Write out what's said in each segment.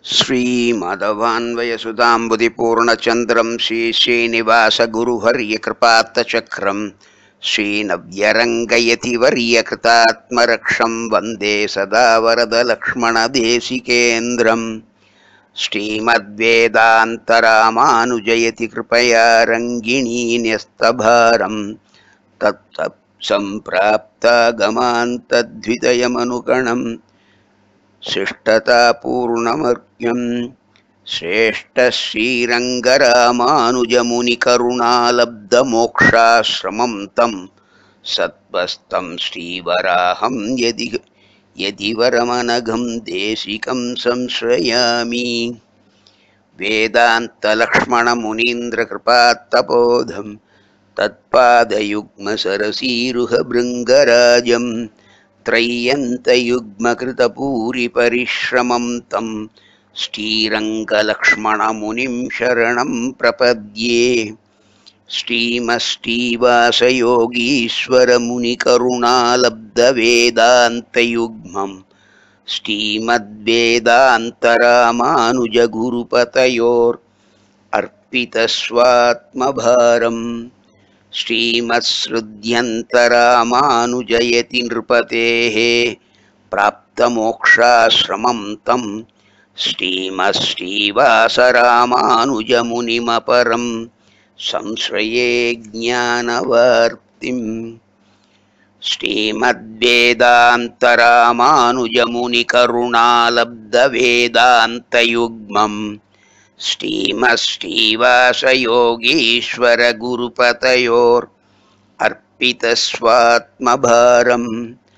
श्रीमाधवान्वयसुधाम्बुधिपूर्णचन्द्रं श्रीश्रीनिवासगुरुवर्यकृपात्तचक्रं श्रीनव्यरङ्गयतिवर्यकृतात्मरक्षं वन्दे सदा वरदलक्ष्मणदेशिकेन्द्रम् श्रीमद्वेदान्तरामानुजयति कृपया रङ्गिणी न्यस्तभारं तत्तः सम्प्राप्तागमान्तद्वितयमनुगणम् शिष्टतापूर्णमर्घ्यं श्रेष्ठश्रीरङ्गरामानुजमुनिकरुणालब्धमोक्षाश्रमं तं सत्त्वस्तं श्रीवराहं यदि यदि वरमनघं देशिकं संश्रयामि वेदान्तलक्ष्मणमुनीन्द्रकृपात्तबोधं तत्पादयुग्मसरसीरुहभृङ्गराजं त्रय्यन्तयुग्मकृतपूरिपरिश्रमं तं श्रीरङ्गलक्ष्मणमुनिं शरणं प्रपद्ये श्रीमश्रीवासयोगीश्वरमुनिकरुणालब्धवेदान्तयुग्मं श्रीमद्वेदान्तरामानुजगुरुपतयोर् अर्पितस्वात्मभारम् श्रीमत्सृध्यन्तरामानुजयति नृपतेः प्राप्तमोक्षाश्रमं तं श्रीमश्रीवासरामानुजमुनिमपरं संश्रये ज्ञानवार्तिम् श्रीमद्वेदान्तरामानुजमुनिकरुणालब्धवेदान्तयुग्मम् श्रीमश्रीवासयोगीश्वरगुरुपतयोर् अर्पितस्वात्मभारम्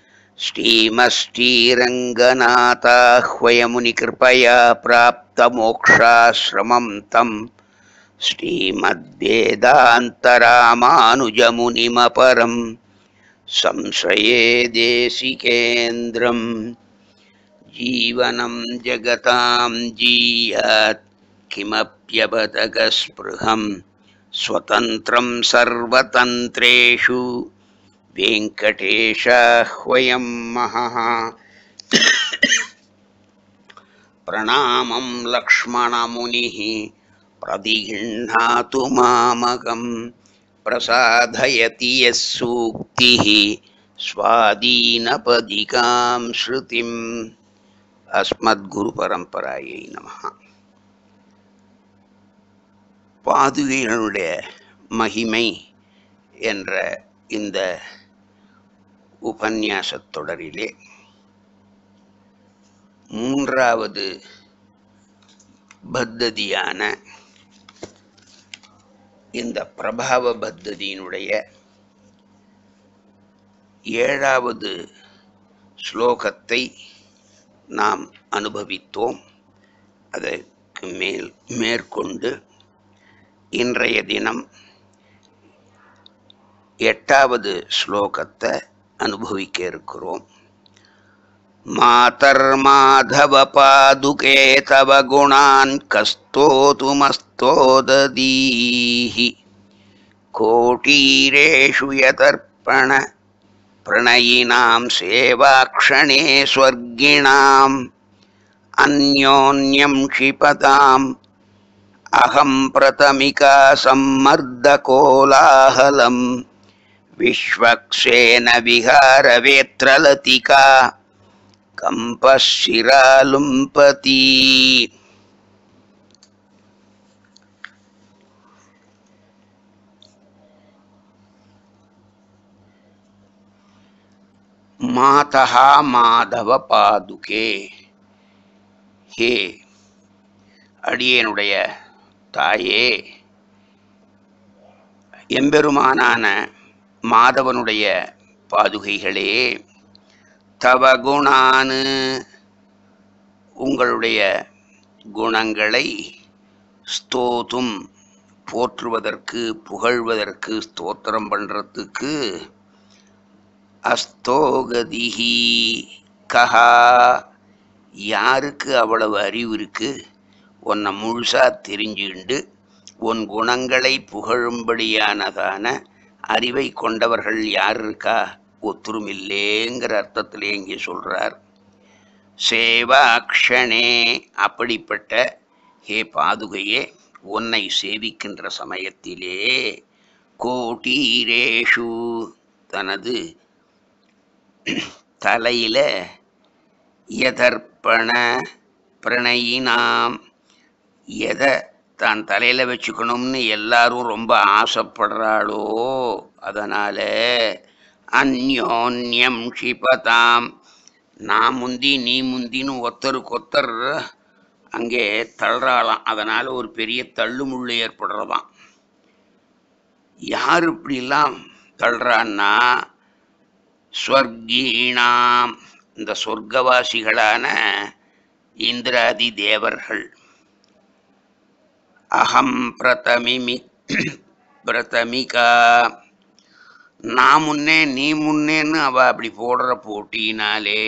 श्रीमश्रीरङ्गनाथाह्वयमुनिकृपया प्राप्तमोक्षाश्रमं तं श्रीमद्वेदान्तरामानुजमुनिमपरं संशये देशिकेन्द्रम् जीवनं जगतां जीयात् किमप्यबदगस्पृहं स्वतन्त्रं सर्वतन्त्रेषु वेङ्कटेशाह्वयं महः प्रणामं लक्ष्मणमुनिः प्रतिगृह्णातु मामकं प्रसादयति यः सूक्तिः स्वादीनपदिकां श्रुतिम् அஸ்மத்குருபரம்பராயை நமः பாதுகைகளுடைய மகிமை என்ற இந்த உபன்யாசத் தொடரிலே மூன்றாவது பத்ததியான இந்த பிரபாவ பத்ததியினுடைய ஏழாவது ஸ்லோகத்தை நாம் அனுபவித்தோம் அதற்கு மேல் மேற்கொண்டு இன்றைய தினம் எட்டாவது ஸ்லோகத்தை அனுபவிக்க இருக்கிறோம் மாதர்மாதவ பாதுகே தவ குணான் கஸ்தோதுமஸ்தோததீஹி கோட்டீரேஷு யதர்ப்பண प्रणयिनां सेवाक्षणे स्वर्गिणाम् अन्योन्यं क्षिपताम् अहं प्रथमिका सम्मर्दकोलाहलं विश्वक्सेन विहारवेत्रलतिका कम्पशिरालुम्पती மாதா மாதவ பாதுகே ஹே அடியனுடைய தாயே எம்பெருமானான மாதவனுடைய பாதுகைகளே தவ குணானு உங்களுடைய குணங்களை ஸ்தோத்தும் போற்றுவதற்கு புகழ்வதற்கு ஸ்தோத்திரம் பண்ணுறதுக்கு அஸ்தோகதிஹி கஹா யாருக்கு அவ்வளவு அறிவு இருக்கு உன்னை முழுசா தெரிஞ்சுண்டு உன் குணங்களை புகழும்படியானதான அறிவை கொண்டவர்கள் யார் இருக்கா ஒத்துருமில்லேங்கிற அர்த்தத்திலே இங்கே சொல்றார் சேவாக்ஷணே அப்படிப்பட்ட ஹே பாதுகையே உன்னை சேவிக்கின்ற சமயத்திலே கோட்டீரேஷு தனது தலையில எதர்ப்பண பிரணயினாம் எதை தான் தலையில் வச்சுக்கணும்னு எல்லாரும் ரொம்ப ஆசைப்படுறாளோ அதனால அந்யோன்யம் க்ஷிபதாம் நான் முந்தி நீ முந்தின்னு ஒத்தருக்கொத்தர் அங்கே தள்ளுறாளாம் அதனால் ஒரு பெரிய தள்ளுமுள்ளு ஏற்படுறதாம் யார் இப்படிலாம் தள்ளுறான்னா ஸ்வர்கீணாம் இந்த சொர்க்கவாசிகளான இந்திராதி தேவர்கள் அகம் பிரதமிமி பிரதமிகா நான் முன்னே நீ முன்னேன்னு அவ அப்படி போடுற போட்டினாலே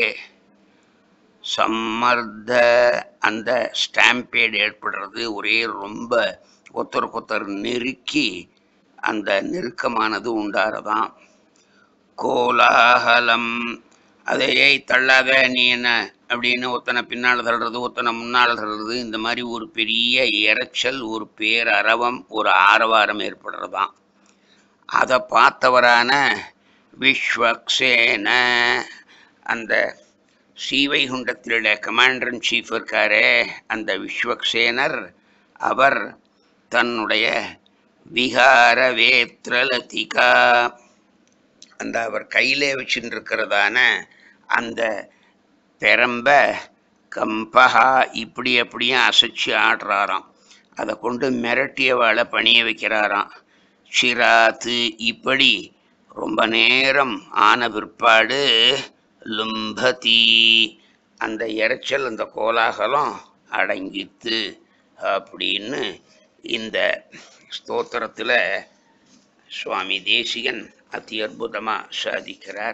சம்மர்த அந்த ஸ்டாம்பேட் ஏற்படுறது ஒரே ரொம்ப ஒருத்தருக்கொத்தர் நெருக்கி அந்த நெருக்கமானது உண்டாரதாம் கோலாகலம் அதை ஏய் தள்ளாத நீ என்ன அப்படின்னு ஒத்தனை பின்னால் தள்ளுறது ஒத்தனை முன்னால் தள்ளுறது இந்த மாதிரி ஒரு பெரிய இரைச்சல் ஒரு பேரரவம் ஒரு ஆரவாரம் ஏற்படுறதாம் அதை பார்த்தவரான விஸ்வக்சேன அந்த ஸ்ரீவைகுண்டத்திலுள்ள கமாண்டர் இன் சீஃப் இருக்காரே அந்த விஸ்வக்சேனர் அவர் தன்னுடைய விகார வேத்ரலதிகா அந்த அவர் கையிலே வச்சுட்டு இருக்கிறதான அந்த பெரம்ப கம்பஹா இப்படி அப்படியும் அசைச்சு ஆடுறாராம் அதை கொண்டு மிரட்டியவாளை பணிய வைக்கிறாராம் சிராத்து இப்படி ரொம்ப நேரம் ஆன பிற்பாடு லும்பதி அந்த இரைச்சல் அந்த கோலாகலம் அடங்கித்து அப்படின்னு இந்த ஸ்தோத்திரத்தில் சுவாமி தேசிகன் அதி அற்புதமாக சாதிக்கிறார்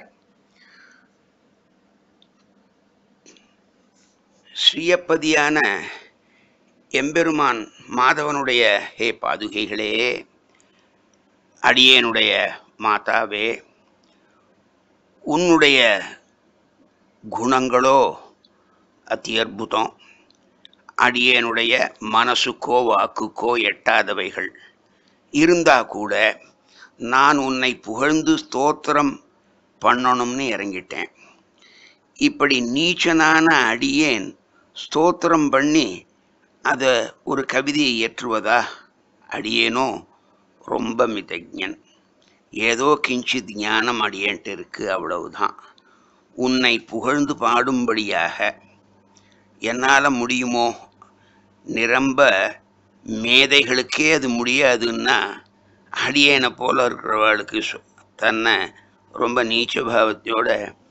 ஸ்ரீயப்பதியான எம்பெருமான் மாதவனுடைய ஹே பாதுகைகளே அடியேனுடைய மாதாவே உன்னுடைய குணங்களோ அதி அற்புதம் அடியேனுடைய மனசுக்கோ வாக்குக்கோ எட்டாதவைகள் இருந்தா கூட நான் உன்னை புகழ்ந்து ஸ்தோத்திரம் பண்ணணும்னு இறங்கிட்டேன் இப்படி நீச்சனான அடியேன் ஸ்தோத்திரம் பண்ணி அதை ஒரு கவிதையை ஏற்றுவதா அடியேனோ ரொம்ப மிதஜன் ஏதோ கிஞ்சித் ஞானம் அடியேன்ட்டு இருக்கு அவ்வளவுதான் உன்னை புகழ்ந்து பாடும்படியாக என்னால் முடியுமோ நிரம்ப மேதைகளுக்கே அது முடியாதுன்னா அடியேனை போல இருக்கிறவளுக்கு சொ- தன்னை ரொம்ப நீச்ச பாவத்தோட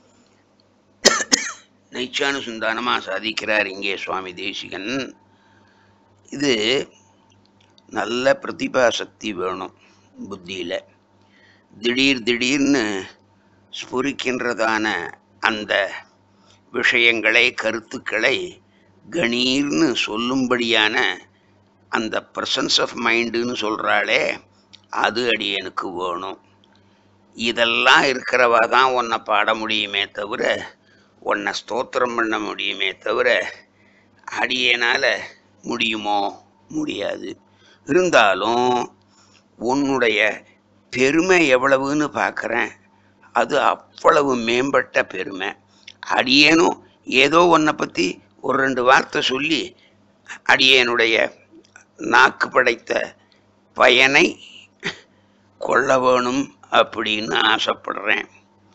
நைச்சானுசந்தானமாக சாதிக்கிறார் இங்கே சுவாமி தேசிகன் இது நல்ல பிரதிபா சக்தி வேணும் புத்தியில் திடீர் திடீர்னு ஸ்புரிக்கின்றதான அந்த விஷயங்களை கருத்துக்களை கணீர்னு சொல்லும்படியான அந்த ப்ரெசன்ஸ் ஆஃப் மைண்டுன்னு சொல்கிறாளே அது அடியனுக்கு வேணும் இதெல்லாம் இருக்கிறவா தான் உன்னை பாட முடியுமே தவிர உன்னை ஸ்தோத்திரம் பண்ண முடியுமே தவிர அடியேனால் முடியுமோ முடியாது இருந்தாலும் உன்னுடைய பெருமை எவ்வளவுன்னு பார்க்குறேன் அது அவ்வளவு மேம்பட்ட பெருமை அடியேனும் ஏதோ உன்னை பற்றி ஒரு ரெண்டு வார்த்தை சொல்லி அடியேனுடைய நாக்கு படைத்த பயனை கொள்ள வேணும் அப்படின்னு ஆசைப்படுறேன்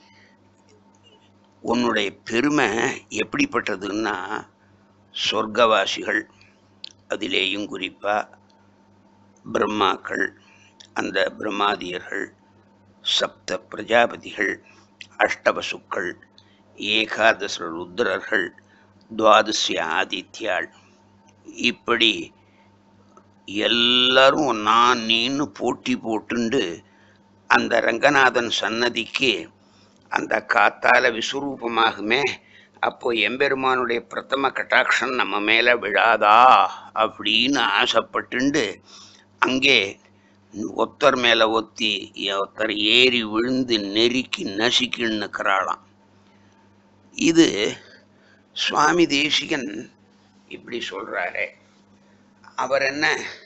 உன்னுடைய பெருமை எப்படிப்பட்டதுன்னா சொர்க்கவாசிகள் அதிலேயும் குறிப்பாக பிரம்மாக்கள் அந்த பிரம்மாதியர்கள் சப்த பிரஜாபதிகள் அஷ்டவசுக்கள் ஏகாதச ருத்ரர்கள் துவாதசிய ஆதித்யாள் இப்படி எல்லாரும் நான் நீன்னு போட்டி போட்டுண்டு அந்த ரங்கநாதன் சன்னதிக்கு அந்த காத்தால விஸ்வரூபமாகுமே அப்போ எம்பெருமானுடைய பிரதம கட்டாட்சம் நம்ம மேலே விழாதா அப்படின்னு ஆசைப்பட்டுண்டு அங்கே ஒத்தர் மேலே ஒத்தி ஒருத்தர் ஏறி விழுந்து நெருக்கி நசுக்கின்னு நிற்கிறாளாம் இது சுவாமி தேசிகன் இப்படி சொல்றாரே அவர் என்ன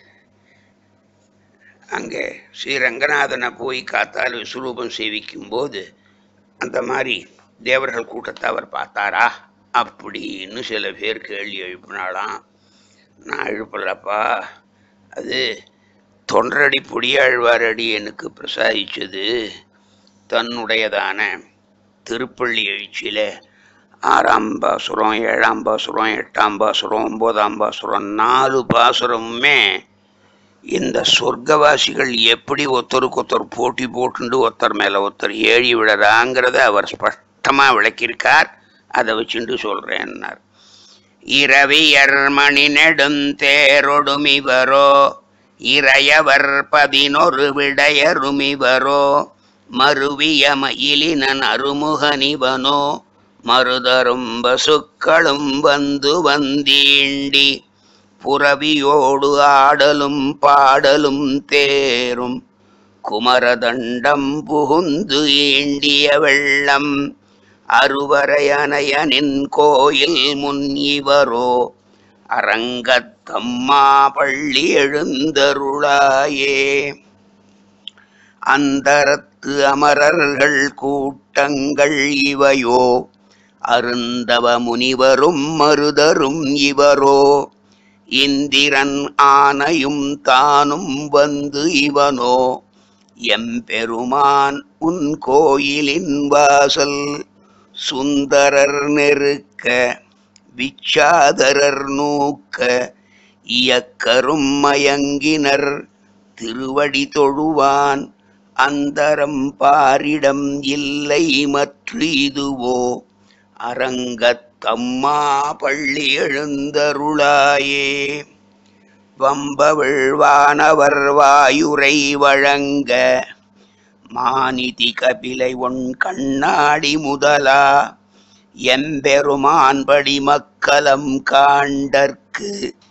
அங்கே ஸ்ரீ ரங்கநாதனை போய் காத்தால் விஸ்வரூபம் சேவிக்கும் போது அந்த மாதிரி தேவர்கள் கூட்டத்தை அவர் பார்த்தாரா அப்படின்னு சில பேர் கேள்வி எழுப்பினாலாம் நான் எழுப்பலப்பா அது தொண்டரடி பொடியாழ்வாரடி எனக்கு பிரசாதிச்சது தன்னுடையதான திருப்பள்ளி எழுச்சியில் ஆறாம் பாசுரம் ஏழாம் பாசுரம் எட்டாம் பாசுரம் ஒன்பதாம் பாசுரம் நாலு பாசுரமுமே இந்த சொர்க்கவாசிகள் எப்படி ஒருத்தருக்கு ஒருத்தர் போட்டி போட்டுண்டு ஒருத்தர் மேலே ஒருத்தர் ஏழி விடறாங்கிறத அவர் ஸ்பஷ்டமாக விளக்கியிருக்கார் அதை வச்சுட்டு சொல்கிறேன்னார் இரவியர் மணி நெடுந்தேரொடுமிவரோ இறையவர் பதினொரு விடையருமிவரோ மருவிய மயிலினன் அருமுகனிவனோ மருதரும் பசுக்களும் வந்து வந்தீண்டி புறவியோடு ஆடலும் பாடலும் தேரும் குமரதண்டம் புகுந்து ஈண்டிய வெள்ளம் அருவரையனையனின் கோயில் முன் இவரோ அரங்கத்தம்மா பள்ளி எழுந்தருளாயே அந்தரத்து அமரர்கள் கூட்டங்கள் இவையோ அருந்தவ முனிவரும் மருதரும் இவரோ இந்திரன் ஆனையும் தானும் வந்து இவனோ எம்பெருமான் உன் கோயிலின் வாசல் சுந்தரர் நெருக்க விச்சாதரர் நூக்க இயக்கரும் மயங்கினர் திருவடி தொழுவான் அந்தரம் பாரிடம் இல்லை மற்று இதுவோ அரங்கத்தம்மா பள்ளி எழுந்தருளாயே வம்பவிழ்வானவர் வாயுரை வழங்க மாநிதி கபிலை உன் கண்ணாடி முதலா எம்பெருமான்படி மக்கலம் காண்டற்கு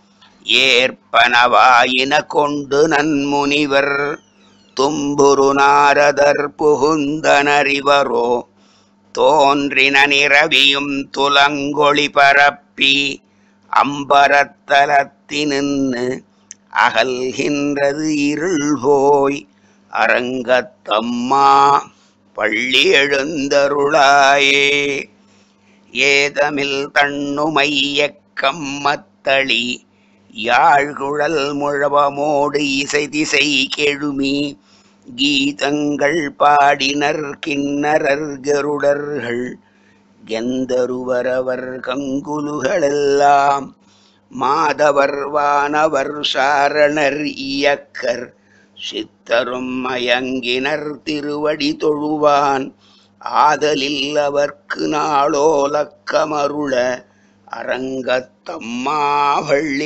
ஏற்பனவாயின கொண்டு நன்முனிவர் தும்புரு நாரதர் புகுந்தனறிவரோ தோன்றின நிரவியும் துலங்கொளி பரப்பி அம்பரத்தலத்தினின்று அகல்கின்றது இருள் போய் அரங்கத்தம்மா பள்ளி எழுந்தருளாயே ஏதமில் தண்ணுமையக்கம் மத்தளி யாழ்குழல் முழவமோடு இசை திசை கெழுமி கீதங்கள் பாடினர் கிண்ணரர் கருடர்கள் கெந்தருவரவர் கங்குலுகளெல்லாம் மாதவர் வானவர் சாரணர் இயக்கர் சித்தரும் மயங்கினர் திருவடி தொழுவான் ஆதலில் அவர்க்கு நாளோலக்கமருள அரங்கத்தம்மா வள்ளி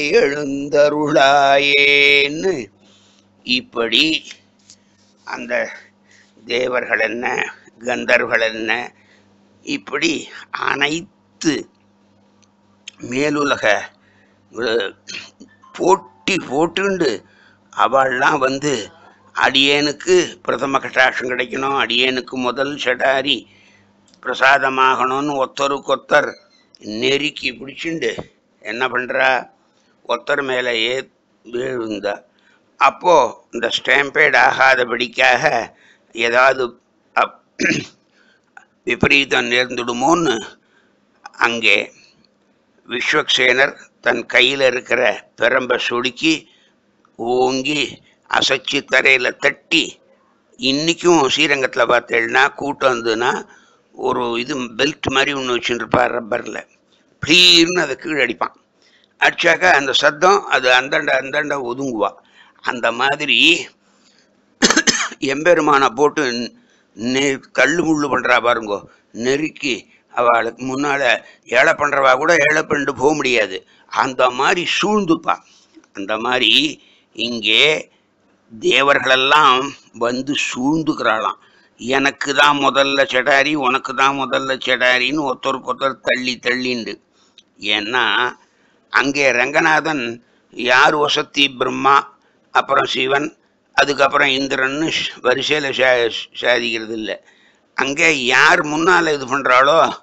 எழுந்தருளாயேன்னு இப்படி அந்த தேவர்கள் என்ன கந்தர்கள் என்ன இப்படி அனைத்து மேலுலக அஹ், போட்டி போட்டுண்டு அவள்லாம் வந்து அடியேனுக்கு பிரதம கட்டாட்சம் கிடைக்கணும் அடியேனுக்கு முதல் சடாரி பிரசாதமாகணும்னு ஒத்தருக்கொத்தர் நெருக்கி பிடிச்சிண்டு என்ன பண்ணுறா ஒத்தர் மேலே ஏ விழுந்தா அப்போது இந்த ஸ்டாம்பேட் ஆகாதபடிக்காக ஏதாவது அப்- விபரீதம் நேர்ந்துடுமோன்னு அங்கே விஸ்வக்சேனர் தன் கையில் இருக்கிற பெரம்பை சுடுக்கி ஓங்கி அசைச்சு தரையில் தட்டி இன்றைக்கும் ஸ்ரீரங்கத்தில் பார்த்தேன்னா கூட்டம் இருந்ததுன்னா ஒரு இது பெல்ட் மாதிரி ஒன்று வச்சுருப்பார் ரப்பரில் ப்ளீர்னு அதை கீழே அடிப்பான் அடிச்சாக்கா அந்த சத்தம் அது அந்தாண்ட அந்தாண்ட ஒதுங்குவா அந்த மாதிரி எம்பெருமானை போட்டு நெ கல்லு முள்ளு பண்ணுறா பாருங்கோ நெருக்கி அவளுக்கு முன்னால் ஏழை பண்ணுறவா கூட ஏழை பண்ணிட்டு போக முடியாது அந்த மாதிரி சூழ்ந்துப்பா அந்த மாதிரி இங்கே தேவர்களெல்லாம் வந்து சூழ்ந்துக்கிறாளாம் எனக்கு தான் முதல்ல செடாரி உனக்கு தான் முதல்ல செடாரின்னு ஒருத்தருக்கு ஒருத்தர் தள்ளி தள்ளிண்டு ஏன்னா அங்கே ரங்கநாதன் யார் வசத்தி பிரம்மா அப்புறம் சிவன் அதுக்கப்புறம் இந்திரன்னு வரிசையில் சா சாதிக்கிறது இல்லை அங்கே யார் முன்னால் இது பண்ணுறாளோ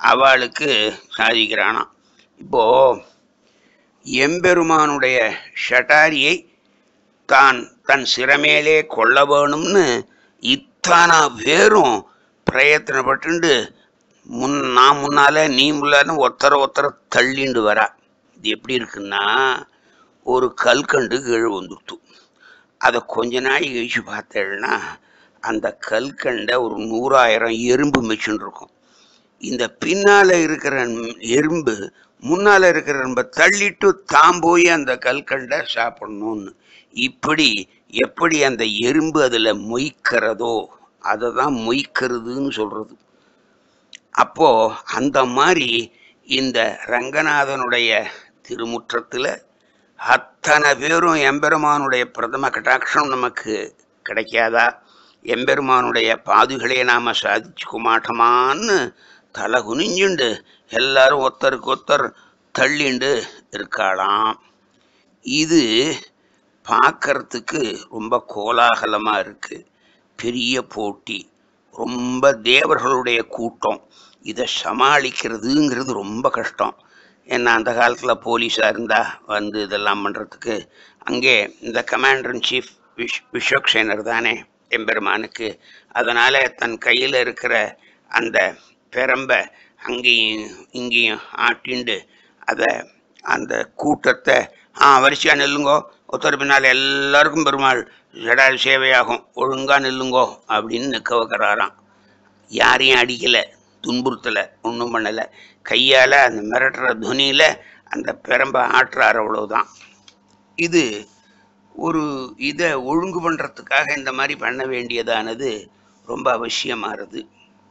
அவளுக்கு சாதிக்கிறானாம் இப்போ எம்பெருமானுடைய ஷட்டாரியை தான் தன் சிறமேலே கொள்ள வேணும்னு இத்தானா பேரும் பிரயத்தனப்பட்டு முன் நான் முன்னால நீ முன்னால ஒத்தர ஒத்தர தள்ளிண்டு வரா இது எப்படி இருக்குன்னா ஒரு கல்கண்டு கீழே வந்துடுத்து அதை கொஞ்ச நாள் கழிச்சு பார்த்தேன்னா அந்த கல்கண்டை ஒரு நூறாயிரம் எறும்பு மிச்சுன்னு இருக்கும் இந்த பின்னால இருக்கிற எறும்பு முன்னால இருக்கிற எறும்பை தள்ளிட்டு தாம் போய் அந்த கல்கண்டை சாப்பிடணும்னு இப்படி எப்படி அந்த எறும்பு அதில் மொய்க்கிறதோ அதை தான் மொய்க்கிறதுன்னு சொல்றது அப்போ அந்த மாதிரி இந்த ரங்கநாதனுடைய திருமுற்றத்தில் அத்தனை பேரும் எம்பெருமானுடைய பிரதம கட்டாட்சம் நமக்கு கிடைக்காதா எம்பெருமானுடைய பாதுகளை நாம் சாதிச்சுக்க மாட்டோமான்னு தலை குனிஞ்சுண்டு எல்லாரும் ஒருத்தருக்கு ஒருத்தர் தள்ளிண்டு இருக்காளாம் இது பார்க்கறதுக்கு ரொம்ப கோலாகலமாக இருக்கு பெரிய போட்டி ரொம்ப தேவர்களுடைய கூட்டம் இதை சமாளிக்கிறதுங்கிறது ரொம்ப கஷ்டம் ஏன்னா அந்த காலத்தில் போலீஸாக இருந்தால் வந்து இதெல்லாம் பண்ணுறதுக்கு அங்கே இந்த கமாண்டர் இன் சீஃப் விஷ் விஸ்வக்சேனர் தானே எம்பெருமானுக்கு அதனால் தன் கையில் இருக்கிற அந்த பெரம்பை அங்கேயும் இங்கேயும் ஆட்டிண்டு அதை அந்த கூட்டத்தை ஆ வரிசையாக நில்லுங்கோ ஒருத்தர் பின்னால் எல்லாருக்கும் பெருமாள் ஜடால் சேவையாகும் ஒழுங்காக நில்லுங்கோ அப்படின்னு நிற்க வைக்கிறாராம் யாரையும் அடிக்கலை துன்புறுத்தலை ஒன்றும் பண்ணலை கையால் அந்த மிரட்டுற துணியில் அந்த பெரம்பை ஆட்டுறார் அவ்வளவுதான் இது ஒரு இதை ஒழுங்கு பண்ணுறதுக்காக இந்த மாதிரி பண்ண வேண்டியதானது ரொம்ப அவசியமானது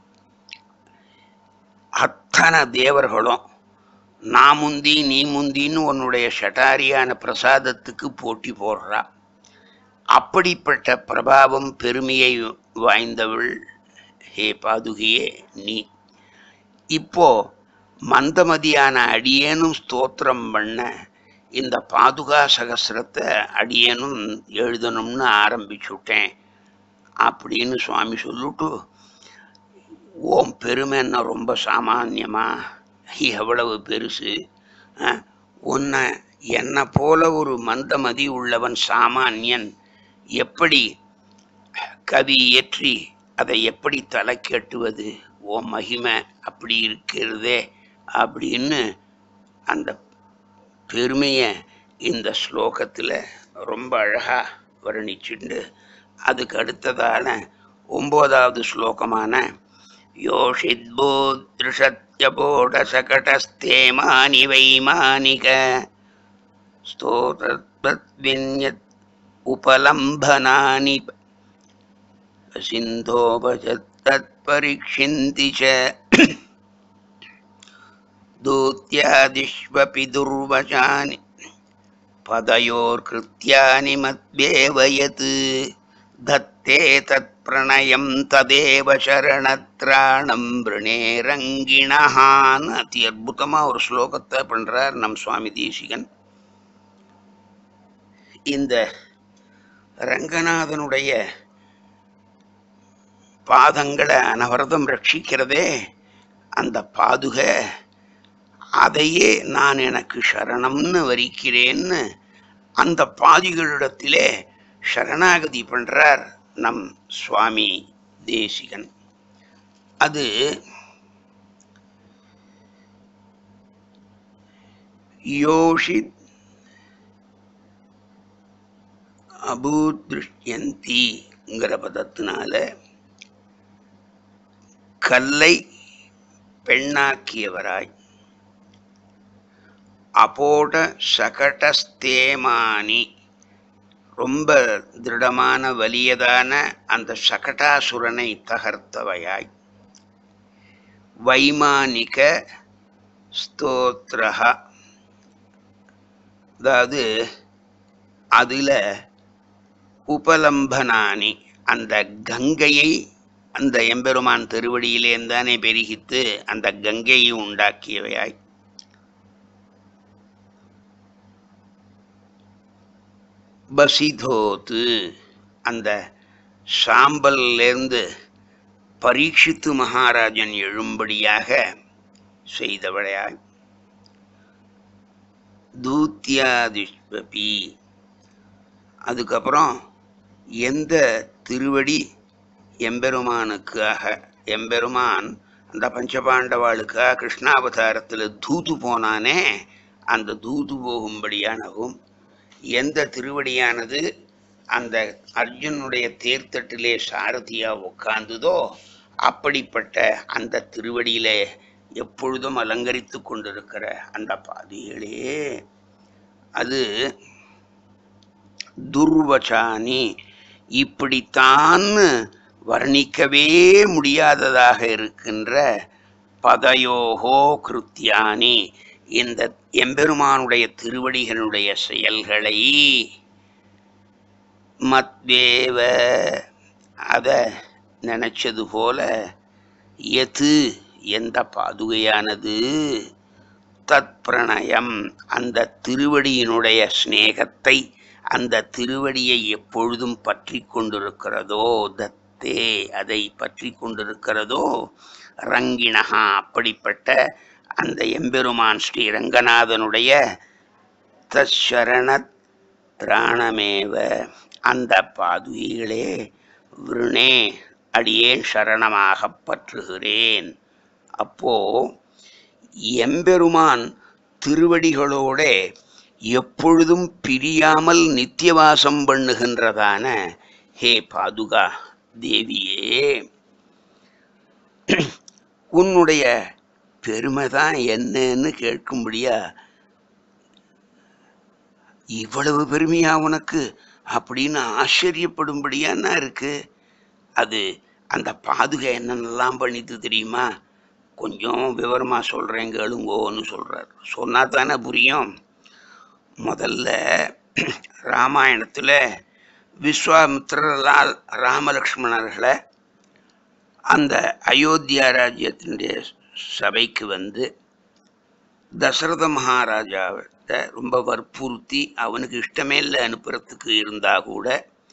அத்தனை தேவர்களும் நான் முந்தி நீ முந்தின்னு உன்னுடைய ஷட்டாரியான பிரசாதத்துக்கு போட்டி போடுறா அப்படிப்பட்ட பிரபாவம் பெருமையை வாய்ந்தவள் ஹே பாதுகியே நீ இப்போ மந்தமதியான அடியேனும் ஸ்தோத்திரம் பண்ண இந்த பாதுகா சகசிரத்தை அடியேனும் எழுதணும்னு ஆரம்பிச்சுட்டேன் அப்படின்னு சுவாமி சொல்லிட்டு ஓம் பெருமை என்ன ரொம்ப சாமான்யமா எவ்வளவு பெருசு அஹ், உன்னை என்னை போல ஒரு மந்தமதி உள்ளவன் சாமானியன் எப்படி கவி இயற்றி அதை எப்படி தலை கட்டுவது ஓ மகிமை அப்படி இருக்கிறதே அப்படின்னு அந்த பெருமையை இந்த ஸ்லோகத்தில் ரொம்ப அழகாக வர்ணிச்சுண்டு அதுக்கு அடுத்ததான ஒம்போதாவது ஸ்லோகமான யோஷித்போத்ருஷத்யபோடசகடஸ்தேமானி வைமானிக स्तोत्रद्विन्यत् उपलम्भनानि सिन्धोपचत्तत्परीक्षन्ति च दूत्यादिष्वपि दुर्वचानि पदयोर्कृत्यानि मद्येव यत् धत्ते तत्प्रणयं तदेव शरणत्राणं விருணேரங்கிணஹான்னு அதி அற்புதமாக ஒரு ஸ்லோகத்தை பண்ணுறார் நம் சுவாமி தேசிகன் இந்த ரங்கநாதனுடைய பாதங்களை அனவரதம் ரட்சிக்கிறதே அந்த பாதுகை அதையே நான் எனக்கு சரணம்னு வரிக்கிறேன்னு அந்த பாதிகளிடத்திலே சரணாகதி பண்றார் நம் சுவாமி தேசிகன் அது யோஷித் அபூத்ருஷ்யந்திங்கிற பதத்தினால கல்லை பெண்ணாக்கியவராய் அபோட சகடஸ்தேமானி ரொம்ப திருடமான வலியதான அந்த சகடாசுரனை தகர்த்தவையாய் வைமானிக ஸ்தோத்ரஹா அதாவது அதில் உபலம்பனானி அந்த கங்கையை அந்த எம்பெருமான் திருவடியிலேந்தானே பெருகித்து அந்த கங்கையை உண்டாக்கியவையாய் பசிதோத்து அந்த சாம்பல்லேருந்து பரீட்சித்து மகாராஜன் எழும்படியாக செய்தவளையாய் தூத்தியாதிஷ்பபி அதுக்கப்புறம் எந்த திருவடி எம்பெருமானுக்காக எம்பெருமான் அந்த பஞ்சபாண்டவாளுக்காக கிருஷ்ணாவதாரத்தில் தூது போனானே அந்த தூது போகும்படியானவும் எந்த திருவடியானது அந்த அர்ஜுனுடைய தேர்தட்டிலே சாரதியா உட்கார்ந்ததோ அப்படிப்பட்ட அந்த திருவடியிலே எப்பொழுதும் அலங்கரித்து கொண்டிருக்கிற அந்த பாதிகளே அது துர்வச்சானி இப்படித்தான் வர்ணிக்கவே முடியாததாக இருக்கின்ற பதயோகோ கிருத்தியானி இந்த எம்பெருமானுடைய திருவடிகளுடைய செயல்களை மத்வேவ அதை நினைச்சது போல எது எந்த பாதுகையானது தத் பிரணயம் அந்த திருவடியினுடைய சிநேகத்தை அந்த திருவடியை எப்பொழுதும் பற்றி கொண்டிருக்கிறதோ தத்தே அதை பற்றி கொண்டிருக்கிறதோ ரங்கிணகா அப்படிப்பட்ட அந்த எம்பெருமான் ஸ்ரீ ரங்கநாதனுடைய தரண திராணமேவ அந்த பாதுகைகளே விருணே அடியேன் சரணமாக பற்றுகிறேன் அப்போ எம்பெருமான் திருவடிகளோட எப்பொழுதும் பிரியாமல் நித்தியவாசம் பண்ணுகின்றதான ஹே பாதுகா தேவியே உன்னுடைய பெருமை தான் என்னன்னு கேட்கும்படியா இவ்வளவு பெருமையா உனக்கு அப்படின்னு ஆச்சரியப்படும்படியானா இருக்கு அது அந்த பாதுகை என்னென்னலாம் பண்ணிட்டு தெரியுமா கொஞ்சம் விவரமா சொல்றேன் கேளுங்கோன்னு சொல்றார் சொன்னா தானே புரியும் முதல்ல ராமாயணத்துல விஸ்வாமித்திரலால் ராமலக்ஷ்மணர்களை அந்த அயோத்தியா ராஜ்யத்தினுடைய சபைக்கு வந்து தசரத மகாராஜாவிட்ட ரொம்ப வற்புறுத்தி அவனுக்கு இஷ்டமே இல்லை அனுப்புறதுக்கு இருந்தா கூட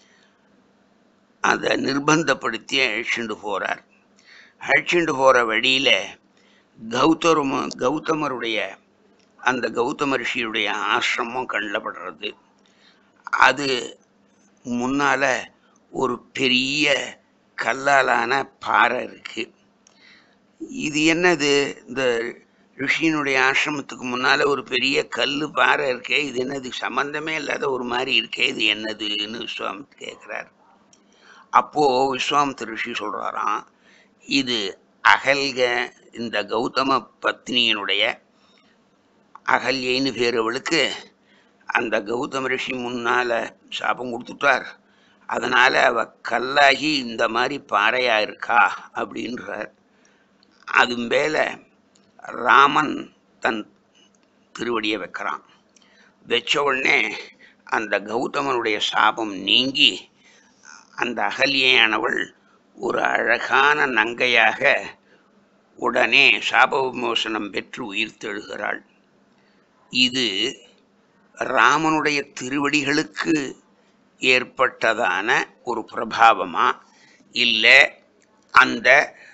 அதை நிர்பந்தப்படுத்தி அழிச்சுண்டு போறார் அழிச்சுண்டு போற வழியில கௌதம கௌதமருடைய அந்த கௌதம ரிஷியுடைய ஆசிரமம் கண்ணில் படுறது அது முன்னால ஒரு பெரிய கல்லாலான பாறை இருக்கு இது என்னது இந்த ரிஷியினுடைய ஆசிரமத்துக்கு முன்னால ஒரு பெரிய கல் பாறை இருக்கே இது என்னது சம்பந்தமே இல்லாத ஒரு மாதிரி இருக்கே இது என்னதுன்னு விஸ்வாமித் கேட்குறார் அப்போ விஸ்வாமித்த ரிஷி சொல்றாராம் இது அகல்க இந்த கௌதம பத்னியினுடைய அகல்யைன்னு பேர் அவளுக்கு அந்த கௌதம ரிஷி முன்னால சாபம் கொடுத்துட்டார் அதனால அவ கல்லாகி இந்த மாதிரி பாறையா இருக்கா அப்படின்றார் அது மேல ராமன் தன் திருவடியை வைக்கிறான் வச்ச உடனே அந்த கௌதமனுடைய சாபம் நீங்கி அந்த அகல்யானவள் ஒரு அழகான நங்கையாக உடனே சாப விமோசனம் பெற்று உயிர் தெழுகிறாள் இது ராமனுடைய திருவடிகளுக்கு ஏற்பட்டதான ஒரு பிரபாவமா இல்லை அந்த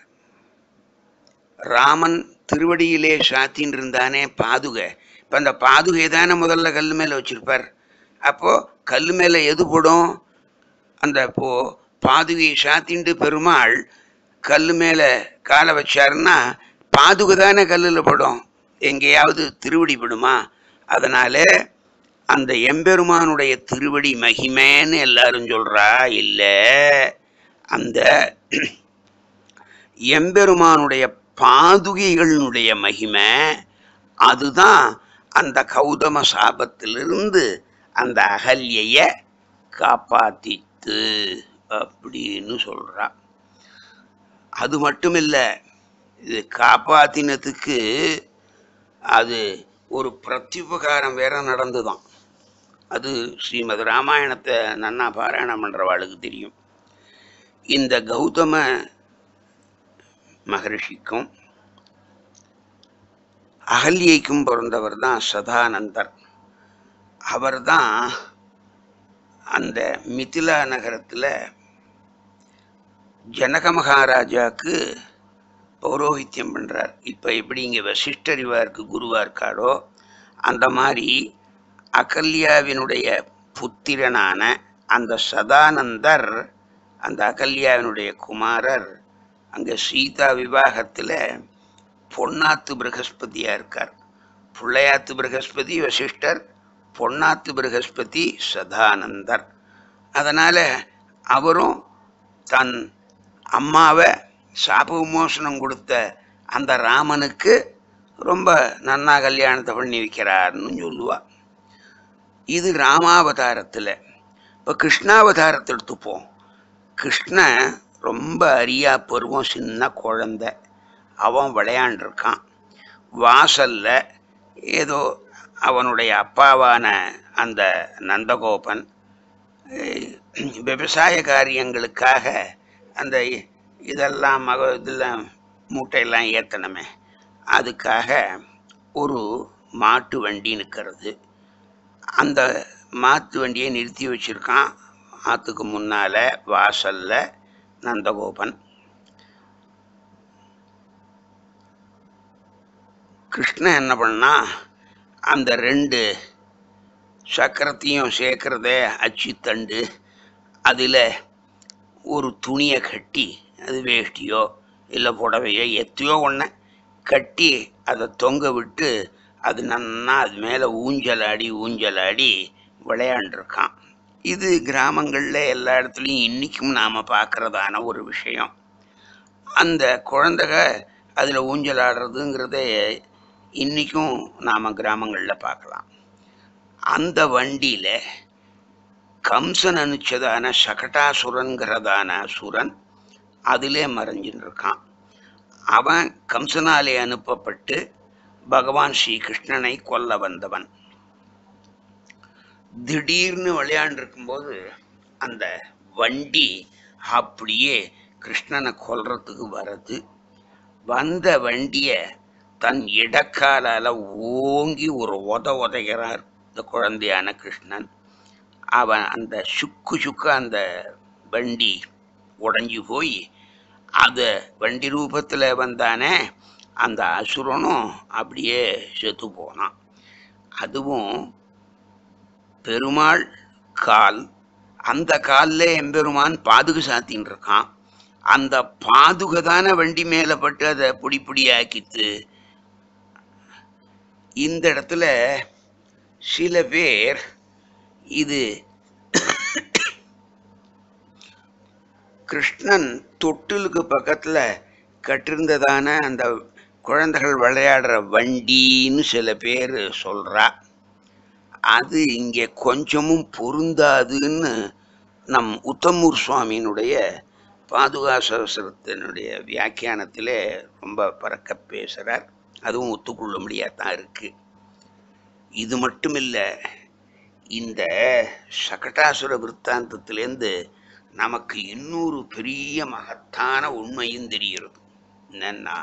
ராமன் திருவடியிலே சாத்தின்னு இருந்தானே பாதுகை இப்போ அந்த பாதுகை தானே முதல்ல கல் மேலே வச்சிருப்பார் அப்போ கல் மேலே எது படும் அந்த இப்போ பாதுகையை சாத்திண்டு பெருமாள் கல் மேலே காலை வச்சாருன்னா பாதுகை தானே கல்லில் படும் எங்கேயாவது திருவடி படுமா அதனால அந்த எம்பெருமானுடைய திருவடி மகிமைன்னு எல்லாரும் சொல்றா இல்லை அந்த எம்பெருமானுடைய பாதுகைகளினுடைய மகிமை அதுதான் அந்த கௌதம சாபத்திலிருந்து அந்த அகல்யைய காப்பாத்தித்து அப்படின்னு சொல்றா அது மட்டும் இல்லை இது காப்பாத்தினத்துக்கு அது ஒரு பிரத்யுபகாரம் வேற நடந்துதான் அது ஸ்ரீமத் ராமாயணத்தை நன்னா பாராயணம் பண்றவாளுக்கு தெரியும் இந்த கௌதம மகரிஷிக்கும் அகல்யைக்கும் பிறந்தவர் தான் சதானந்தர் அவர் தான் அந்த மிதிலா நகரத்தில் ஜனக மகாராஜாக்கு பௌரோஹித்யம் பண்றார் இப்ப எப்படி இங்க வசிஷ்டர் இவருக்கு குருவா இருக்காரோ அந்த மாதிரி அகல்யாவினுடைய புத்திரனான அந்த சதானந்தர் அந்த அகல்யாவினுடைய குமாரர் அங்க சீதா விவாகத்துல பொன்னாத்து பிரகஸ்பதியா இருக்கார் பிள்ளையாத்து பிரகஸ்பதி வசிஷ்டர் பொன்னாத்து பிரகஸ்பதி சதானந்தர் அதனால அவரும் தன் அம்மாவை சாப விமோசனம் கொடுத்த அந்த ராமனுக்கு ரொம்ப நன்னா கல்யாணத்தை பண்ணி வைக்கிறார்னு சொல்லுவா இது ராமாவதாரத்தில் இப்போ கிருஷ்ணாவதாரத்தை எடுத்துப்போம் கிருஷ்ணன் ரொம்ப அரியா பருவம் சின்ன குழந்தை அவன் விளையாண்டிருக்கான் வாசல்ல ஏதோ அவனுடைய அப்பாவான அந்த நந்தகோபன் அஹ், விவசாய காரியங்களுக்காக அந்த இ- இதெல்லாம் மக இதெல்லாம் மூட்டையெல்லாம் ஏற்றணுமே அதுக்காக ஒரு மாட்டு வண்டி நிற்கிறது அந்த மாட்டு வண்டியை நிறுத்தி வச்சிருக்கான் ஆற்றுக்கு முன்னால வாசல்ல நந்தகோபன் கிருஷ்ணன் என்ன பண்ணா அந்த ரெண்டு சக்கரத்தையும் சேர்க்கறதே அச்சுத்தண்டு அதில் ஒரு துணியை கட்டி அது வேஷ்டியோ இல்லை புடவையோ எத்தையோ ஒன்று கட்டி அதை தொங்க விட்டு அது நன்னா அது மேலே ஊஞ்சலாடி ஊஞ்சலாடி விளையாண்டுருக்கான் இது கிராமங்களில் எல்லா இடத்துலையும் இன்றைக்கும் நாம் பார்க்குறதான ஒரு விஷயம் அந்த குழந்தைக அதில் ஊஞ்சலாடுறதுங்கிறத இன்றைக்கும் நாம் கிராமங்களில் பார்க்கலாம் அந்த வண்டியில் கம்சன் அனுச்சதான சகட்டாசுரன்கிறதான அசுரன் அதிலே மறைஞ்சுன்னு இருக்கான் அவன் கம்சனாலே அனுப்பப்பட்டு பகவான் ஸ்ரீ கிருஷ்ணனை கொல்ல வந்தவன் திடீர்னு விளையாண்டுருக்கும்போது அந்த வண்டி அப்படியே கிருஷ்ணனை கொல்றதுக்கு வருது வந்த வண்டியை தன் இடக்காலால ஓங்கி ஒரு உத உதைகிறார் இந்த குழந்தையான கிருஷ்ணன் அவன் அந்த சுக்கு சுக்கு அந்த வண்டி உடைஞ்சு போய் அது வண்டி ரூபத்தில் வந்தானே அந்த அசுரனும் அப்படியே செத்து போனான் அதுவும் பெருமாள் கால் அந்த காலில் எம்பெருமான் பாதுகு சாத்தின்னு இருக்கான் அந்த பாதுகை தானே வண்டி மேலே பட்டு அதை பொடி பொடியாக்கித்து இந்த இடத்துல சில பேர் இது கிருஷ்ணன் தொட்டிலுக்கு பக்கத்துல கட்டிருந்ததான அந்த குழந்தைகள் விளையாடுற வண்டின்னு சில பேர் சொல்றா அது இங்கே கொஞ்சமும் பொருந்தாதுன்னு நம் உத்தமூர் சுவாமியினுடைய பாதுகா சகசரத்தினுடைய வியாக்கியானத்திலே ரொம்ப பறக்க பேசுகிறார் அதுவும் ஒத்துக்கொள்ள முடியாதான் இருக்கு இது மட்டும் இல்லை இந்த சகட்டாசுர விற்த்தாந்தத்திலேருந்து நமக்கு இன்னொரு பெரிய மகத்தான உண்மையும் தெரிகிறது என்னன்னா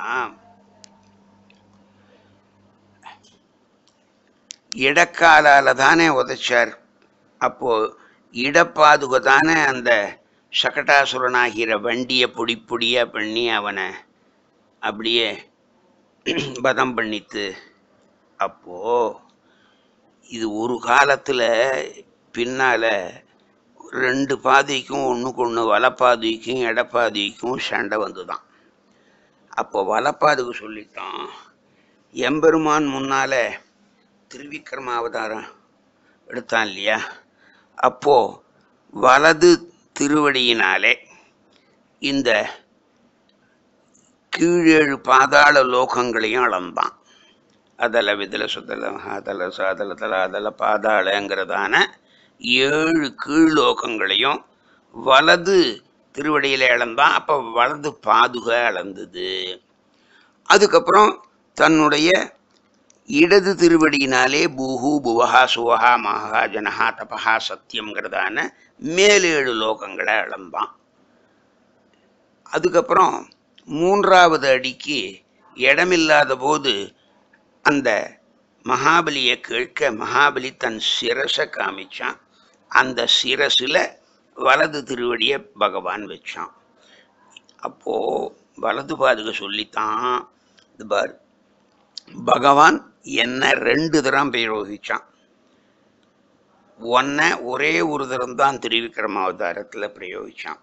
இடக்காலால தானே உதைச்சார் அப்போ இடப்பாதுகை தானே அந்த சகட்டாசுரனாகிற வண்டியை பொடி பொடியா பண்ணி அவனை அப்படியே பதம் பண்ணித்து அப்போ இது ஒரு காலத்துல பின்னால ரெண்டு பாதைக்கும் ஒண்ணுக்கு ஒன்று வலப்பாதைக்கும் இடப்பாதைக்கும் சண்டை வந்துதான் அப்போ வலப்பாதுக்கு சொல்லித்தான் எம்பெருமான் முன்னால திருவிக்ரம அவதாரம் எடுத்தான் இல்லையா அப்போ வலது திருவடியினாலே இந்த கீழேழு பாதாள லோகங்களையும் அளந்தான் அதல விதல சுதல மகாதல சாதல தல அதல பாதாளங்கிறதான ஏழு கீழ்லோகங்களையும் வலது திருவடியில இழந்தான் அப்போ வலது பாதுகை அளந்தது அதுக்கப்புறம் தன்னுடைய இடது திருவடியினாலே பூஹு புவஹா சுவஹா மகா ஜனஹா தபஹா சத்தியம்ங்கிறதான மேலேழு லோகங்களை அளந்தான் அதுக்கப்புறம் மூன்றாவது அடிக்கு இடமில்லாத போது அந்த மகாபலியை கேட்க மகாபலி தன் சிரசை காமிச்சான் அந்த சிரசில் வலது திருவடியை பகவான் வச்சான் அப்போ வலது பாதுக சொல்லித்தான் இது பாரு பகவான் என்ன ரெண்டு தரம் பிரயோகிச்சான் ஒன்ன ஒரே ஒரு தரம் தான் திருவிக்ரம அவதாரத்தில் பிரயோகிச்சான்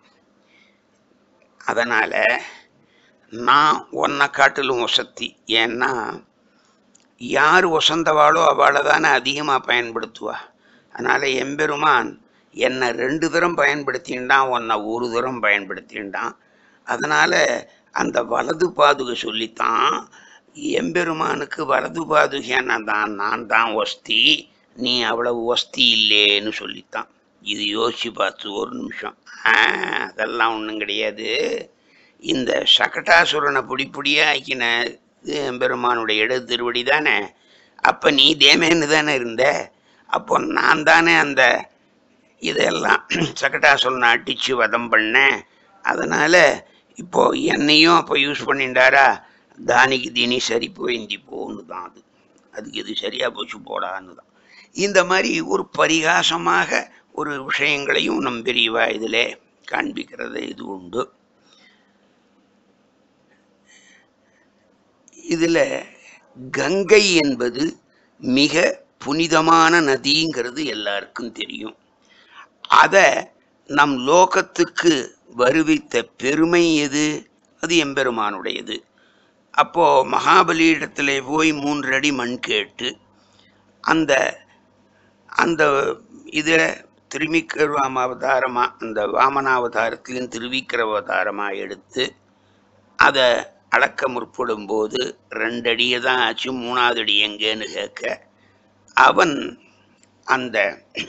அதனால நான் உன்னை காட்டிலும் வசத்தி ஏன்னா யார் வசந்தவாளோ அவளை தானே அதிகமாக பயன்படுத்துவா அதனால் எம்பெருமான் என்னை ரெண்டு தரம் பயன்படுத்தின்டான் உன்னை ஒரு தரம் பயன்படுத்தின்டான் அதனால் அந்த வலது பாதுகை சொல்லித்தான் எம்பெருமானுக்கு வலது பாதுகையான தான் நான் தான் வஸ்தி நீ அவ்வளவு வஸ்தி இல்லேன்னு சொல்லித்தான் இது யோசிச்சு பார்த்து ஒரு நிமிஷம் ஆ அதெல்லாம் ஒன்றும் கிடையாது இந்த சகட்டாசுரனை பொடி பொடியாக ஆக்கின இது எம்பெருமானுடைய இடது திருவடி தானே அப்போ நீ தேமேன்னு தானே இருந்த அப்போ நான் தானே அந்த இதெல்லாம் சகட்டாசுரனை அடித்து வதம் பண்ணேன் அதனால் இப்போ என்னையும் அப்போ யூஸ் பண்ணிட்டாரா தானிக்கு தீனி சரி போயிந்தி போன்னு தான் அது அதுக்கு இது சரியாக போச்சு போடான்னு தான் இந்த மாதிரி ஒரு பரிகாசமாக ஒரு விஷயங்களையும் நம் பெரியவா இதில் காண்பிக்கிறது இது உண்டு இதில் கங்கை என்பது மிக புனிதமான நதிங்கிறது எல்லாருக்கும் தெரியும் அதை நம் லோகத்துக்கு வருவித்த பெருமை எது அது எம்பெருமானுடையது அப்போ மகாபலியிடத்தில் போய் மூன்று அடி மண் கேட்டு அந்த அந்த இதில் திருவிக்கிரம அவதாரமாக அந்த வாமனாவதாரத்திலையும் திருவிக்கிர அவதாரமாக எடுத்து அதை அளக்க முற்படும் போது ரெண்டு அடியை தான் ஆச்சு மூணாவது அடி எங்கேன்னு கேட்க அவன் அந்த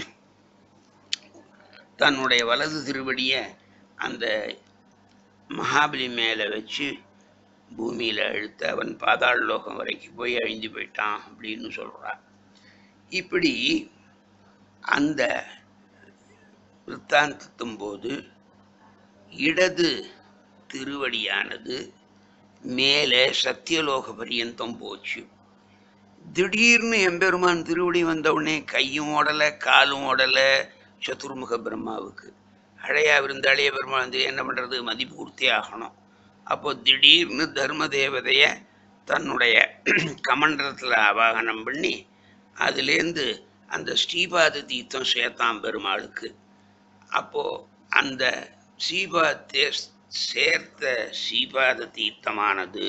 தன்னுடைய வலது திருவடியை அந்த மகாபலி மேலே வச்சு பூமியில் அழுத்த அவன் பாதாள லோகம் வரைக்கும் போய் அழிஞ்சு போயிட்டான் அப்படின்னு சொல்கிறான் இப்படி அந்த விற்த்தாந்தத்தும் போது இடது திருவடியானது மேலே சத்தியலோக பரியந்தம் போச்சு திடீர்னு எம்பெருமான் திருவடி வந்த உடனே கையும் ஓடலை காலும் ஓடலை சதுர்முக பிரம்மாவுக்கு அழையா விருந்தாளிய பெருமாள் வந்து என்ன பண்ணுறது மதிப்பூர்த்தி ஆகணும் அப்போ திடீர்னு தர்ம தேவதையை தன்னுடைய கமண்டலத்தில் ஆவாகனம் பண்ணி அதுலேருந்து அந்த ஸ்ரீபாத தீர்த்தம் சேர்த்தான் பெருமாளுக்கு அப்போது அந்த ஸ்ரீபாத்தே சேர்த்த ஸ்ரீபாத தீர்த்தமானது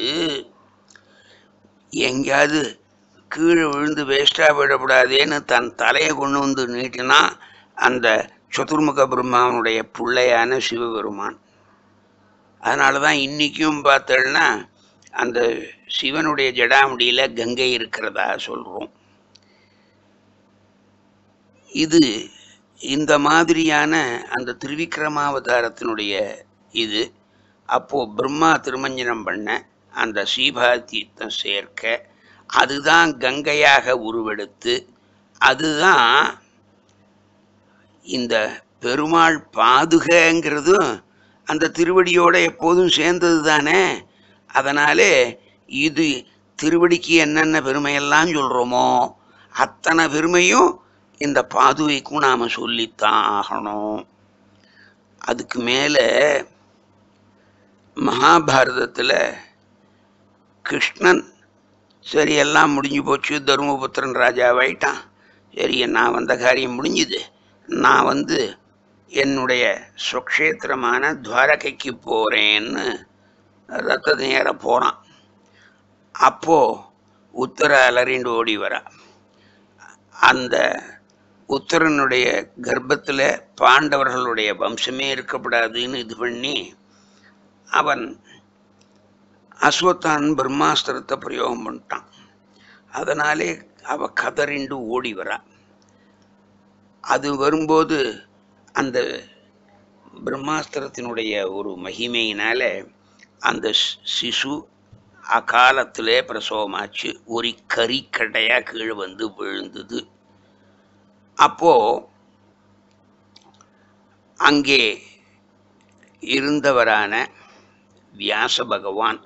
எங்கேயாவது கீழே விழுந்து வேஸ்ட்டாக விடக்கூடாதேன்னு தன் தலையை கொண்டு வந்து நீட்டினா அந்த சதுர்முக பிரம்மாவனுடைய பிள்ளையான சிவபெருமான் அதனால தான் இன்றைக்கும் பார்த்தோன்னா அந்த சிவனுடைய ஜடாமுடியில் கங்கை இருக்கிறதா சொல்கிறோம் இது இந்த மாதிரியான அந்த திருவிக்கிரமாவதாரத்தினுடைய இது அப்போது பிரம்மா திருமஞ்சனம் பண்ண அந்த சீபாதீர்த்தம் சேர்க்க அதுதான் கங்கையாக உருவெடுத்து அதுதான் இந்த பெருமாள் பாதுகைங்கிறதும் அந்த திருவடியோட எப்போதும் சேர்ந்தது தானே அதனாலே இது திருவடிக்கு என்னென்ன பெருமையெல்லாம் சொல்கிறோமோ அத்தனை பெருமையும் இந்த பாதுகைக்கும் நாம் சொல்லித்தான் ஆகணும் அதுக்கு மேலே மகாபாரதத்தில் கிருஷ்ணன் சரி எல்லாம் முடிஞ்சு போச்சு தருமபுத்திரன் ராஜாவாயிட்டான் சரி நான் வந்த காரியம் முடிஞ்சுது நான் வந்து என்னுடைய சுக்ஷேத்திரமான துவாரகைக்கு போகிறேன்னு ரத்த நேர போகிறான் அப்போது உத்தர அலறிண்டு ஓடி வரா அந்த உத்தரனுடைய கர்ப்பத்தில் பாண்டவர்களுடைய வம்சமே இருக்கப்படாதுன்னு இது பண்ணி அவன் அஸ்வத்தான் பிரம்மாஸ்திரத்தை பிரயோகம் பண்ணிட்டான் அதனாலே அவ கதறிண்டு ஓடி வரா அது வரும்போது அந்த பிரம்மாஸ்திரத்தினுடைய ஒரு மகிமையினால அந்த சி- சிசு அகாலத்திலே பிரசவமாச்சு ஒரு கறிக்கட்டையாக கீழே வந்து விழுந்தது அப்போ அங்கே இருந்தவரான வியாச பகவான்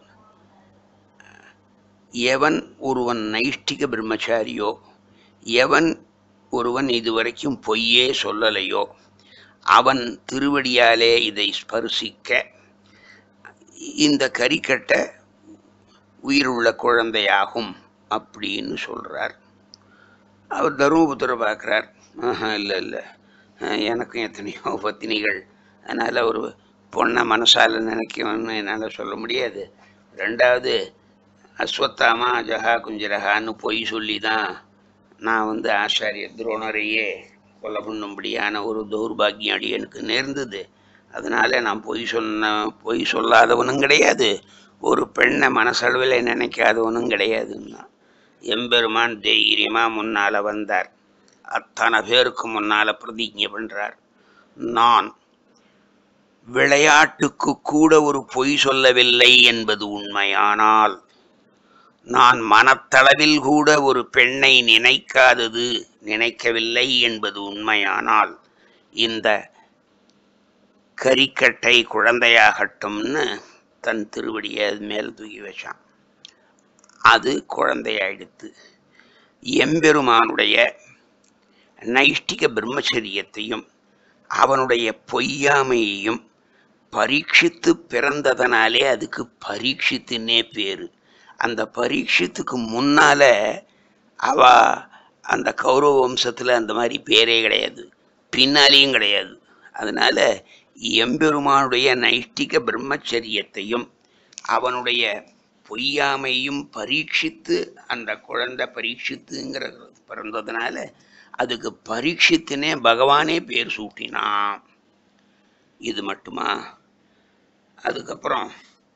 எவன் ஒருவன் நைஷ்டிக பிரம்மச்சாரியோ எவன் ஒருவன் இதுவரைக்கும் பொய்யே சொல்லலையோ அவன் திருவடியாலே இதை ஸ்பர்சிக்க இந்த கறிக்கட்டை உயிருள்ள குழந்தையாகும் அப்படின்னு சொல்கிறார் அவர் தருமபுத்திர பார்க்குறார் ஆஹா இல்லை இல்லை எனக்கும் எத்தனையோ பத்தினிகள் அதனால் ஒரு பொண்ணை மனசால நினைக்கணும்னு என்னால் சொல்ல முடியாது ரெண்டாவது அஸ்வத்தாமா ஜஹா குஞ்சரஹான்னு பொய் சொல்லி தான் நான் வந்து ஆச்சாரிய துரோணரையே கொலை பண்ணும்படியான ஒரு தௌர்பாகியம் அடி எனக்கு நேர்ந்தது அதனால நான் பொய் சொன்ன பொய் சொல்லாதவனும் கிடையாது ஒரு பெண்ணை மனசளவில் நினைக்காதவனும் கிடையாதுன்னா எம்பெருமான் தைரியமாக முன்னால் வந்தார் அத்தனை பேருக்கு முன்னால் பிரதிஜை பண்ணுறார் நான் விளையாட்டுக்கு கூட ஒரு பொய் சொல்லவில்லை என்பது உண்மையானால் நான் மனத்தளவில் கூட ஒரு பெண்ணை நினைக்காதது நினைக்கவில்லை என்பது உண்மையானால் இந்த கரிக்கட்டை குழந்தையாகட்டும்னு தன் திருவடியை அது மேல் தூக்கி வச்சான் அது குழந்தையாயிடுத்து எம்பெருமானுடைய நைஷ்டிக பிரம்மச்சரியத்தையும் அவனுடைய பொய்யாமையையும் பரீட்சித்து பிறந்ததனாலே அதுக்கு பரீட்சித்துன்னே பேரு அந்த பரீட்சித்துக்கு முன்னால அவ அந்த கௌரவ வம்சத்தில் அந்த மாதிரி பேரே கிடையாது பின்னாலேயும் கிடையாது அதனால எம்பெருமானுடைய நைஷ்டிக பிரம்மச்சரியத்தையும் அவனுடைய பொய்யாமையும் பரீட்சித்து அந்த குழந்தை பரீட்சித்துங்கிற பிறந்ததுனால அதுக்கு பரீட்சித்துனே பகவானே பேர் சூட்டினான் இது மட்டுமா அதுக்கப்புறம்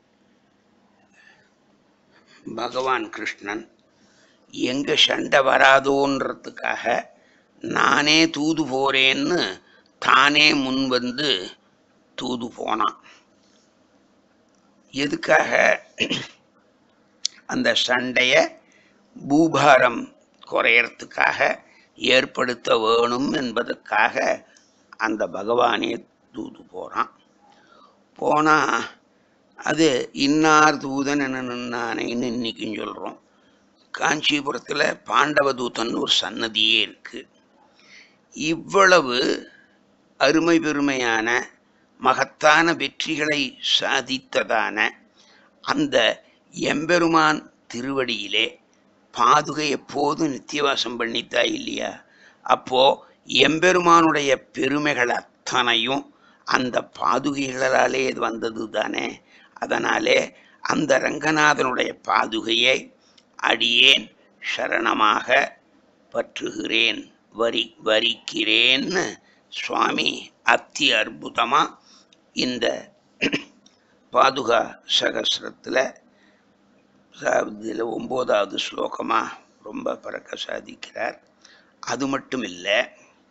பகவான் கிருஷ்ணன் எங்க சண்டை வராதோன்றதுக்காக நானே தூது போறேன்னு தானே முன் வந்து தூது போனான் எதுக்காக அந்த சண்டைய பூபாரம் குறையறதுக்காக ஏற்படுத்த வேணும் என்பதற்காக அந்த பகவானே தூது போகிறான் போனால் அது இன்னார் தூதன் என்ன நின்னானேன்னு இன்னைக்கும் சொல்கிறோம் காஞ்சிபுரத்தில் பாண்டவ தூதன் ஒரு சன்னதியே இருக்கு இவ்வளவு அருமை பெருமையான மகத்தான வெற்றிகளை சாதித்ததான அந்த எம்பெருமான் திருவடியிலே பாதுகை எப்போதும் நித்தியவாசம் பண்ணித்தா இல்லையா அப்போ எம்பெருமானுடைய பெருமைகள் அத்தனையும் அந்த பாதுகைகளாலே இது வந்தது தானே அதனாலே அந்த ரங்கநாதனுடைய பாதுகையை அடியேன் சரணமாக பற்றுகிறேன் வரி வரிக்கிறேன்னு சுவாமி அத்தி அற்புதமா இந்த பாதுகா சகசிரத்தில் இதில் ஒம்போதாவது ஸ்லோகமாக ரொம்ப பறக்க சாதிக்கிறார் அது மட்டும் இல்லை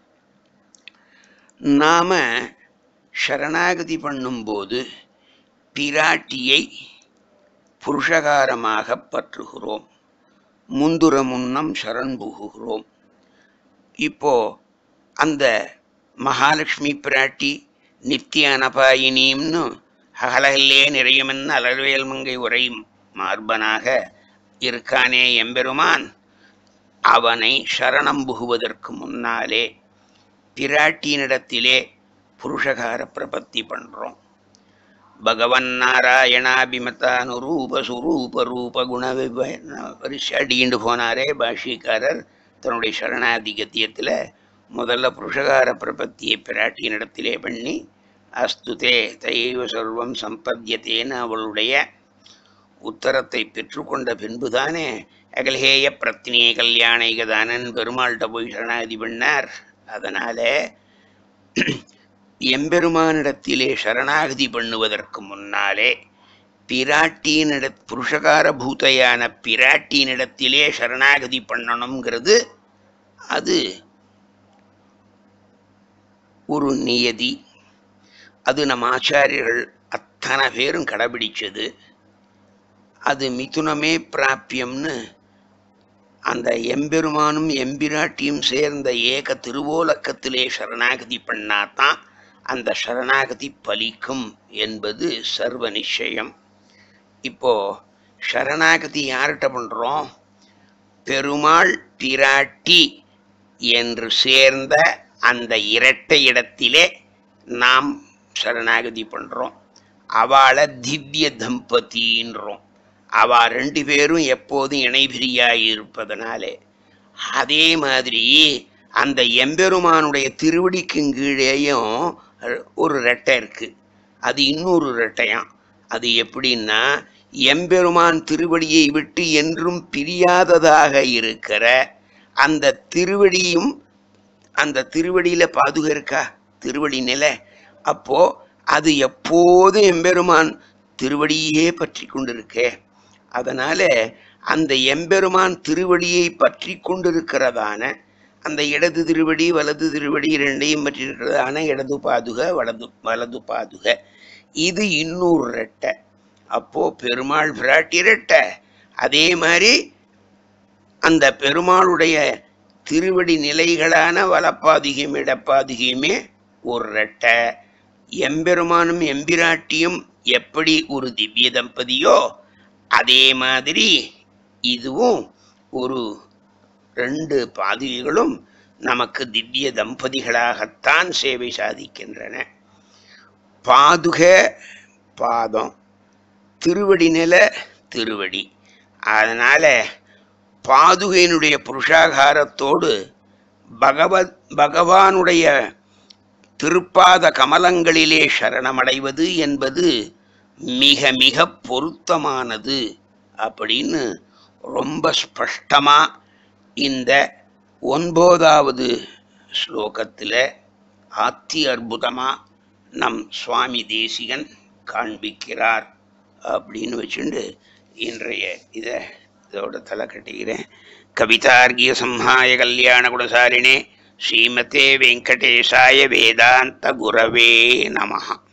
நாம சரணாகதி பண்ணும்போது பிராட்டியை புருஷகாரமாக பற்றுகிறோம் முந்துர முன்னம் சரண் புகுகிறோம் இப்போ அந்த மகாலட்சுமி பிராட்டி நித்திய அனபாயினின்னு அகலகில்லே நிறையுமென்னு அலர்வேல் மங்கை உரையும் மார்பனாக இருக்கானே எம்பெருமான் அவனை சரணம் புகுவதற்கு முன்னாலே பிராட்டியினிடத்திலே புருஷகார பிரபத்தி பண்றோம் பகவன் நாராயணாபிமதானுரூப சுரூப ரூப குண வரிசை அடிண்டு போனாரே பாஷிக்காரர் தன்னுடைய சரணாதி கத்தியத்தில் முதல்ல புருஷகார பிரபத்தியை பிராட்டியினிடத்திலே பண்ணி அஸ்துதே தைவ சர்வம் சம்பத்தியத்தேன்னு அவளுடைய உத்தரத்தை பெற்றுக்கொண்ட பின்புதானே அகல்ஹேய பிரத்தினிய கல்யாணிகதானன் பெருமாள்கிட்ட போய் சரணாகதி பண்ணார் அதனால எம்பெருமானிடத்திலே சரணாகதி பண்ணுவதற்கு முன்னாலே பிராட்டியினிட புருஷகார பூதையான பிராட்டியினிடத்திலே சரணாகதி பண்ணணுங்கிறது அது ஒரு நியதி அது நம் ஆச்சாரியர்கள் அத்தனை பேரும் கடைபிடிச்சது அது மிதுனமே பிராப்பியம்னு அந்த எம்பெருமானும் எம்பிராட்டியும் சேர்ந்த ஏக திருவோலக்கத்திலே சரணாகதி பண்ணாதான் அந்த சரணாகதி பலிக்கும் என்பது சர்வ நிச்சயம் இப்போ சரணாகதி யார்கிட்ட பண்றோம் பெருமாள் பிராட்டி என்று சேர்ந்த அந்த இரட்டை இடத்திலே நாம் சரணாகதி பண்றோம் அவளை திவ்ய தம்பதின்றோம் அவ ரெண்டு பேரும் எப்போதும் இணைபிரியாய் இருப்பதனாலே அதே மாதிரி அந்த எம்பெருமானுடைய திருவடிக்கும் கீழேயும் ஒரு ரெட்டை இருக்கு அது இன்னொரு ரெட்டையாம் அது எப்படின்னா எம்பெருமான் திருவடியை விட்டு என்றும் பிரியாததாக இருக்கிற அந்த திருவடியும் அந்த திருவடியில பாதுகா இருக்கா திருவடி நிலை அப்போ அது எப்போதும் எம்பெருமான் திருவடியே பற்றி கொண்டிருக்கே அதனால அந்த எம்பெருமான் திருவடியை பற்றி கொண்டிருக்கிறதான அந்த இடது திருவடி வலது திருவடி இரண்டையும் பற்றி இருக்கிறதான இடது பாதுக வலது வலது பாதுக இது இன்னொரு ரெட்டை அப்போ பெருமாள் பிராட்டி ரெட்டை அதே மாதிரி அந்த பெருமாளுடைய திருவடி நிலைகளான வலப்பாதுகையும் இடப்பாதுகையுமே ஒரு ரெட்டை எம்பெருமானும் எம்பிராட்டியும் எப்படி ஒரு திவ்ய தம்பதியோ அதே மாதிரி இதுவும் ஒரு ரெண்டு பாதுகைகளும் நமக்கு திவ்ய தம்பதிகளாகத்தான் சேவை சாதிக்கின்றன பாதுக பாதம் திருவடி நில திருவடி அதனால பாதுகையினுடைய புருஷாகாரத்தோடு பகவத் பகவானுடைய திருப்பாத கமலங்களிலே சரணமடைவது என்பது மிக மிக பொருத்தமானது அப்படின்னு ரொம்ப ஸ்பஷ்டமா இந்த ஒன்பதாவது ஸ்லோகத்தில் அத்தி அற்புதமா நம் சுவாமி தேசிகன் காண்பிக்கிறார் அப்படின்னு வச்சுண்டு இன்றைய இதை இதோட தலை கட்டிக்கிறேன் கவிதார்கிய சம்ஹாய கல்யாண குணசாலினே ஸ்ரீமதே வெங்கடேசாய வேதாந்த குரவே நமஹ